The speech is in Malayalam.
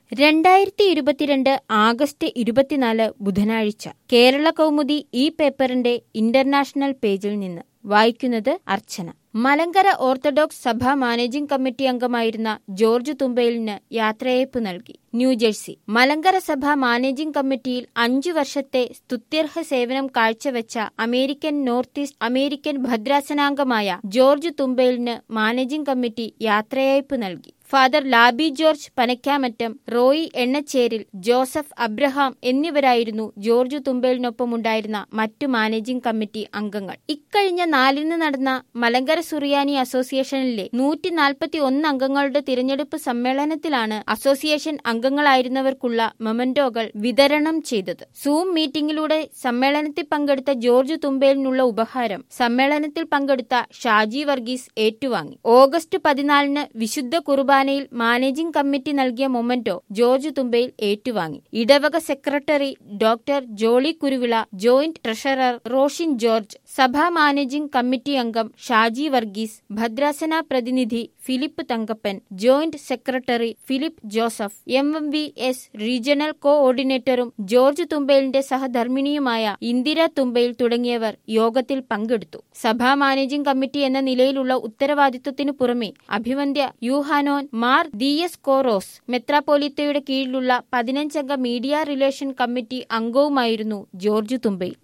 രണ്ടായിരത്തി ഇരുപത്തിരണ്ട് ആഗസ്റ്റ് ഇരുപത്തിനാല് ബുധനാഴ്ച കേരള കൗമുദി ഈ പേപ്പറിന്റെ ഇന്റർനാഷണൽ പേജിൽ നിന്ന് വായിക്കുന്നത് അർച്ചന മലങ്കര ഓർത്തഡോക്സ് സഭ മാനേജിംഗ് കമ്മിറ്റി അംഗമായിരുന്ന ജോർജ് തുമ്പയിലിന് യാത്രയയപ്പ് നൽകി ന്യൂജേഴ്സി മലങ്കര സഭ മാനേജിംഗ് കമ്മിറ്റിയിൽ അഞ്ചു വർഷത്തെ സ്തുത്യർഹ സേവനം കാഴ്ചവെച്ച അമേരിക്കൻ നോർത്ത് ഈസ്റ്റ് അമേരിക്കൻ ഭദ്രാസനാംഗമായ ജോർജ് തുമ്പയിലിന് മാനേജിംഗ് കമ്മിറ്റി യാത്രയയപ്പ് നൽകി father Laby George Panackamattam Roy Ennacheril Joseph Abraham എന്നിവരായിരുന്നു ജോർജ് തുമ്പേലിനൊപ്പമുണ്ടായിരുന്ന മറ്റു മാനേജിംഗ് കമ്മിറ്റി അംഗങ്ങൾ ഇക്കഴിഞ്ഞ നാലിന് നടന്ന മലങ്കര സുറിയാനി അസോസിയേഷനിലെ നൂറ്റി നാൽപ്പത്തി ഒന്ന് അംഗങ്ങളുടെ തിരഞ്ഞെടുപ്പ് സമ്മേളനത്തിലാണ് അസോസിയേഷൻ അംഗങ്ങളായിരുന്നവർക്കുള്ള മൊമന്റോകൾ വിതരണം ചെയ്തത് സൂം മീറ്റിംഗിലൂടെ സമ്മേളനത്തിൽ പങ്കെടുത്ത ജോർജ് തുമ്പേലിനുള്ള ഉപഹാരം സമ്മേളനത്തിൽ പങ്കെടുത്ത ഷാജി വർഗീസ് ഏറ്റുവാങ്ങി ഓഗസ്റ്റ് പതിനാലിന് വിശുദ്ധ കുർബാനയിൽ മാനേജിംഗ് കമ്മിറ്റി നൽകിയ മൊമന്റോ ജോർജ് തുമ്പയിൽ ഏറ്റുവാങ്ങി ഇടവക secretary doctor Jolly Kuruvila joint treasurer Roshin George സഭാ മാനേജിംഗ് കമ്മിറ്റി അംഗം ഷാജി വർഗീസ് ഭദ്രാസന പ്രതിനിധി Philip Thankappan joint secretary Philip Joseph M M V S regional കോഓർഡിനേറ്ററും ജോർജ് തുമ്പയിലിന്റെ സഹധർമ്മിണിയുമായ ഇന്ദിര തുമ്പയിൽ തുടങ്ങിയവർ യോഗത്തിൽ പങ്കെടുത്തു സഭാ മാനേജിംഗ് കമ്മിറ്റി എന്ന നിലയിലുള്ള ഉത്തരവാദിത്വത്തിനു പുറമെ അഭിവന്ദ്യ യൂഹാനോൻ മാർ ദി എസ് കോറോസ് മെത്രാപ്പോലിത്തയുടെ കീഴിലുള്ള പതിനഞ്ചംഗ മീഡിയ റിലേഷൻ കമ്മിറ്റി അംഗവുമായിരുന്നു ജോർജ് തുമ്പയിൽ